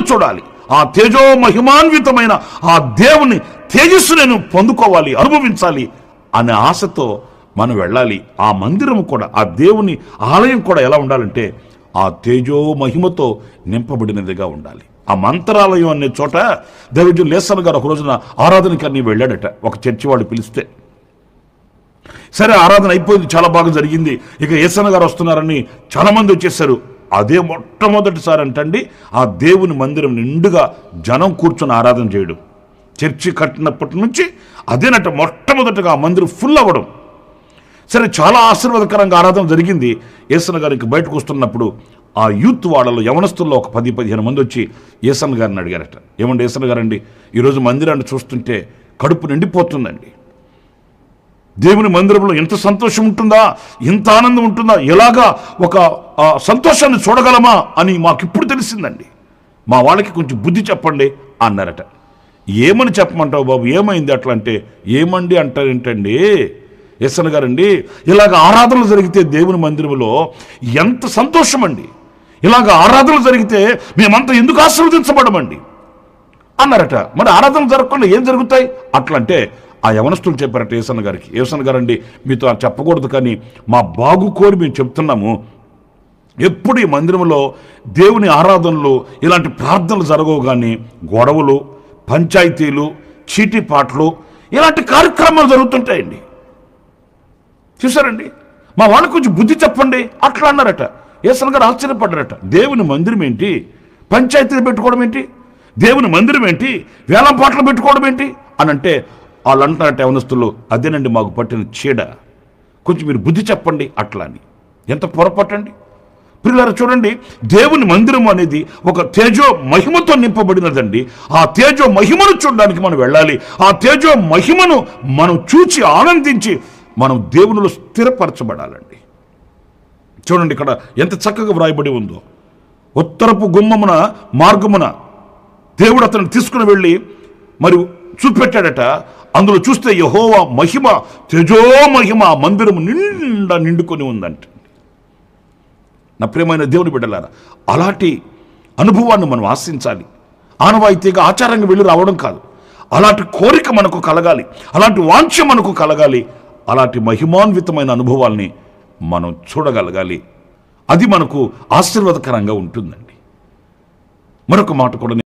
చూడాలి ఆ తేజో మహిమాన్వితమైన ఆ దేవుని తేజస్సు నేను పొందుకోవాలి అనుభవించాలి అనే ఆశతో మనం వెళ్ళాలి ఆ మందిరం కూడా ఆ దేవుని ఆలయం కూడా ఎలా ఉండాలంటే ఆ తేజో మహిమతో నింపబడినదిగా ఉండాలి ఆ మంత్రాలయం అనే చోట దైవజు లేసన్ గారు ఒక రోజున ఆరాధనకి అన్ని వెళ్ళాడట ఒక చర్చి వాళ్ళు పిలిస్తే సరే ఆరాధన అయిపోయింది చాలా బాగా జరిగింది ఇక ఏసన్న గారు వస్తున్నారని చాలా మంది వచ్చేసారు అదే మొట్టమొదటిసారి అంటండి ఆ దేవుని మందిరం నిండుగా జనం కూర్చొని ఆరాధన చేయడం చర్చి కట్టినప్పటి నుంచి అదేనట మొట్టమొదటిగా ఆ మందిరం ఫుల్ అవ్వడం సరే చాలా ఆశీర్వాదకరంగా ఆరాధన జరిగింది ఏసన్న గారికి బయటకు వస్తున్నప్పుడు ఆ యూత్ వాళ్ళలో యవనస్తుల్లో ఒక పది పదిహేను మంది వచ్చి ఏసన్న గారిని అడిగారట ఏమండి ఏసన్న గారండి ఈరోజు మందిరాన్ని చూస్తుంటే కడుపు నిండిపోతుందండి దేవుని మందిరంలో ఎంత సంతోషం ఉంటుందా ఎంత ఆనందం ఉంటుందా ఎలాగా ఒక ఆ, సంతోషాన్ని చూడగలమా అని మాకు ఇప్పుడు తెలిసిందండి మా వాళ్ళకి కొంచెం బుద్ధి చెప్పండి అన్నారట ఏమని చెప్పమంటావు బాబు ఏమైంది అట్లా అంటే ఏమండి అంటారేంటండి ఎస్ఎన్ గారండి ఇలాగ ఆరాధనలు జరిగితే దేవుని మందిరంలో ఎంత సంతోషం అండి ఇలాగ ఆరాధనలు జరిగితే మేమంతా ఎందుకు ఆశీర్వదించబడమండి అన్నారట మరి ఆరాధన జరగకుండా ఏం జరుగుతాయి అట్లా అంటే ఆ యవనస్తులు చెప్పారట ఏసన్న గారికి ఏసన్న గారండి మీతో అది చెప్పకూడదు కానీ మా బాగు కోరి మేము చెప్తున్నాము ఎప్పుడు ఈ మందిరంలో దేవుని ఆరాధనలు ఇలాంటి ప్రార్థనలు జరగవు కానీ గొడవలు పంచాయతీలు చీటిపాట్లు ఇలాంటి కార్యక్రమాలు జరుగుతుంటాయండి చూసారండి మా వాళ్ళకి కొంచెం బుద్ధి చెప్పండి అట్లా అన్నారట ఏసన్ గారు ఆశ్చర్యపడ్డారట దేవుని మందిరం ఏంటి పంచాయతీలు పెట్టుకోవడం ఏంటి దేవుని మందిరం ఏంటి వేలం పాటలు పెట్టుకోవడం ఏంటి అని అంటే వాళ్ళు అంటున్నారట యవనస్తులు అదేనండి మాకు పట్టిన చీడ కొంచెం మీరు బుద్ధి చెప్పండి అట్లా అని ఎంత పొరపాటండి పిల్లలు చూడండి దేవుని మందిరం అనేది ఒక తేజో మహిమతో నింపబడినదండి ఆ తేజో మహిమను చూడడానికి మనం వెళ్ళాలి ఆ తేజో మహిమను మనం చూచి ఆనందించి మనం దేవునిలో స్థిరపరచబడాలండి చూడండి ఇక్కడ ఎంత చక్కగా వ్రాయబడి ఉందో ఉత్తరపు గుమ్మమున మార్గమున దేవుడు అతను తీసుకుని వెళ్ళి మరి చూపెట్టాడట అందులో చూస్తే యహోవా మహిమ తేజో మహిమ ఆ మందిరము నిండా నిండుకొని ఉందంట నా ప్రియమైన దేవుని బిడ్డలారా అలాంటి అనుభవాన్ని మనం ఆశించాలి ఆనవాయితీగా ఆచారంగా వెళ్ళి రావడం కాదు అలాంటి కోరిక మనకు కలగాలి అలాంటి వాంఛ మనకు కలగాలి అలాంటి మహిమాన్వితమైన అనుభవాల్ని మనం చూడగలగాలి అది మనకు ఆశీర్వాదకరంగా ఉంటుందండి మరొక మాట కూడా